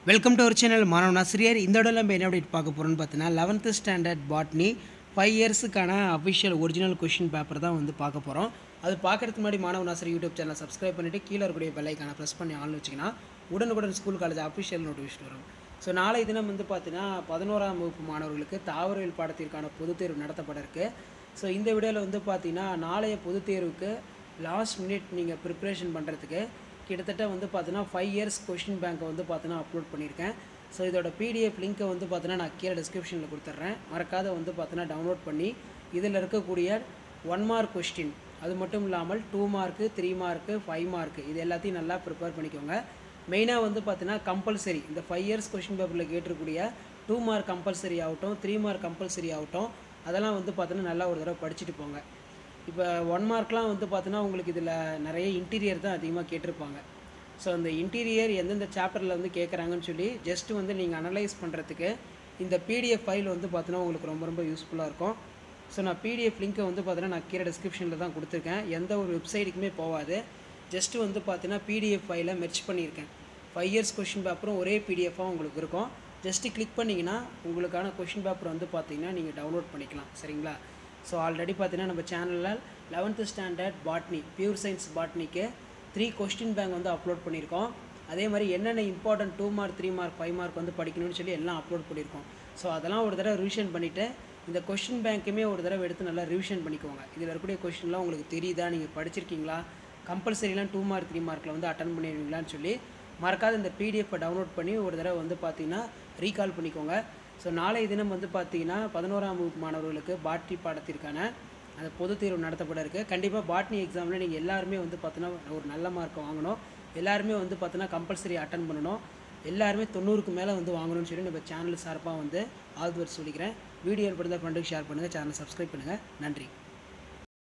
welcome to our channel மாணவன் ஆசிரியர் இந்த இடம் நம்ம என்ன அப்டேட் பார்க்க போகிறோம்னு பார்த்தீங்கன்னா லெவன்த்து ஸ்டாண்டர்ட் பாட்னி ஃபைவ் இயர்ஸுக்கான அஃபிஷியல் ஒரிஜினல் கொஷின் பேப்பர் தான் வந்து பார்க்க போகிறோம் அது பார்க்கறதுக்கு முன்னாடி மாணவன் ஆசிரியர் யூடியூப் சேனலை சப்ஸ்கிரைப் பண்ணிவிட்டு கீழே இருக்கக்கூடிய பெல்லைக்கான ப்ரெஸ் பண்ணி ஆன் வச்சிங்கன்னா உடனுக்குடன் ஸ்கூல் காலேஜ் அஃபிஷியல் நோட்டிஃபிகேஷன் வரும் ஸோ நாளை தினம் வந்து பார்த்தீங்கன்னா பதினோராம் வகுப்பு மாணவர்களுக்கு தாவரவியல் பாடத்திற்கான பொதுத் தேர்வு நடத்தப்பட இருக்கு ஸோ இந்த வீடியோவில் வந்து பார்த்தீங்கன்னா நாளைய பொதுத் தேர்வுக்கு லாஸ்ட் மினிட் நீங்கள் ப்ரிப்ரேஷன் பண்ணுறதுக்கு கிட்டத்தட்ட வந்து பார்த்தீங்கன்னா ஃபைவ் இயர்ஸ் கொஷின் பேங்க்கை வந்து பார்த்தீங்கன்னா அப்லோட் பண்ணியிருக்கேன் ஸோ இதோட பிடிஎஃப் லிங்க்கை வந்து பார்த்தீங்கன்னா நான் கீழே டிஸ்கிரிப்ஷனில் கொடுத்துட்றேன் மறக்காத வந்து பார்த்தீங்கன்னா டவுன்லோட் பண்ணி இதில் இருக்கக்கூடிய ஒன் மார்க் கொஸ்டின் அது மட்டும் இல்லாமல் two mark three mark five mark இது எல்லாத்தையும் நல்லா ப்ரிப்பேர் பண்ணிக்கோங்க மெயினாக வந்து பார்த்தீங்கன்னா கம்பல்சரி இந்த ஃபைவ் இயர்ஸ் கொஷின் பேப்பரில் கேட்டிருக்கூடிய டூ மார்க் கம்பல்சரி ஆகட்டும் த்ரீ மார்க் கம்பல்சரி ஆகட்டும் அதெல்லாம் வந்து பார்த்தீங்கன்னா நல்லா ஒரு தடவை படிச்சுட்டு போங்க இப்போ ஒன் மார்க்லாம் வந்து பார்த்தீங்கன்னா உங்களுக்கு இதில் நிறைய இன்டீரியர் தான் அதிகமாக கேட்டிருப்பாங்க ஸோ அந்த இன்டீரியர் எந்தெந்த சாப்டரில் வந்து கேட்குறாங்கன்னு சொல்லி ஜஸ்ட் வந்து நீங்கள் அனலைஸ் பண்ணுறதுக்கு இந்த பிடிஎஃப் ஃபைல் வந்து பார்த்தீங்கன்னா உங்களுக்கு ரொம்ப ரொம்ப யூஸ்ஃபுல்லாக இருக்கும் ஸோ நான் பிடிஎஃப் லிங்க்கை வந்து பார்த்தீங்கன்னா நான் கீழே டிஸ்கிரிப்ஷனில் தான் கொடுத்துருக்கேன் எந்த ஒரு வெப்சைட்டுக்குமே போகாது ஜஸ்ட்டு வந்து பார்த்தீங்கன்னா பிடிஎஃப் ஃபைலை மெர்ச் பண்ணியிருக்கேன் ஃபைவ் இயர்ஸ் கொஷின் பேப்பரும் ஒரே பிடிஎஃபாக உங்களுக்கு இருக்கும் ஜஸ்ட்டு கிளிக் பண்ணிங்கன்னா உங்களுக்கான கொஷின் பேப்பர் வந்து பார்த்தீங்கன்னா நீங்கள் டவுன்லோட் பண்ணிக்கலாம் சரிங்களா ஸோ ஆல்ரெடி பார்த்தீங்கன்னா நம்ம சேனலில் eleventh standard botany pure science பாட்னிக்கு த்ரீ கொஸ்டின் பேங்க் வந்து அப்லோட் பண்ணியிருக்கோம் அதே மாதிரி என்னென்ன important two mark three mark five mark வந்து படிக்கணும்னு சொல்லி எல்லாம் அப்லோட் பண்ணியிருக்கோம் ஸோ அதெல்லாம் ஒரு தடவை ரிவிஷன் பண்ணிவிட்டு இந்த கொஷின் பேங்க்குமே ஒரு தடவை எடுத்து நல்லா ரிவிஷன் பண்ணிக்கோங்க இதில் இருக்கக்கூடிய கொஷின்லாம் உங்களுக்கு தெரியுதா நீங்கள் படிச்சிருக்கீங்களா கம்பல்சரிலாம் டூ மார்க் த்ரீ மார்க்கில் வந்து அட்டன் பண்ணிடுவீங்களான்னு சொல்லி மறக்காத இந்த பிடிஎஃப்பை டவுன்லோட் பண்ணி ஒரு தடவை வந்து பார்த்தீங்கன்னா ரீகால் பண்ணிக்கோங்க ஸோ நாளை தினம் வந்து பார்த்தீங்கன்னா பதினோராம் வகுப்பு மாணவர்களுக்கு பாட்னி பாடத்திற்கான அந்த பொதுத் தேர்வு நடத்தப்பட இருக்குது கண்டிப்பாக பாட்னி எக்ஸாமில் நீங்கள் எல்லாருமே வந்து பார்த்தீங்கன்னா ஒரு நல்ல மார்க் வாங்கணும் எல்லாருமே வந்து பார்த்தீங்கன்னா கம்பல்சரி அட்டன் பண்ணணும் எல்லாருமே தொண்ணூறுக்கு மேலே வந்து வாங்கணும்னு சொல்லி நம்ம சேனல் சார்பாக வந்து ஆல் சொல்லிக்கிறேன் வீடியோ ஏற்படுத்த ஃப்ரெண்டுக்கு ஷேர் பண்ணுங்கள் சேனலை சப்ஸ்கிரைப் பண்ணுங்கள் நன்றி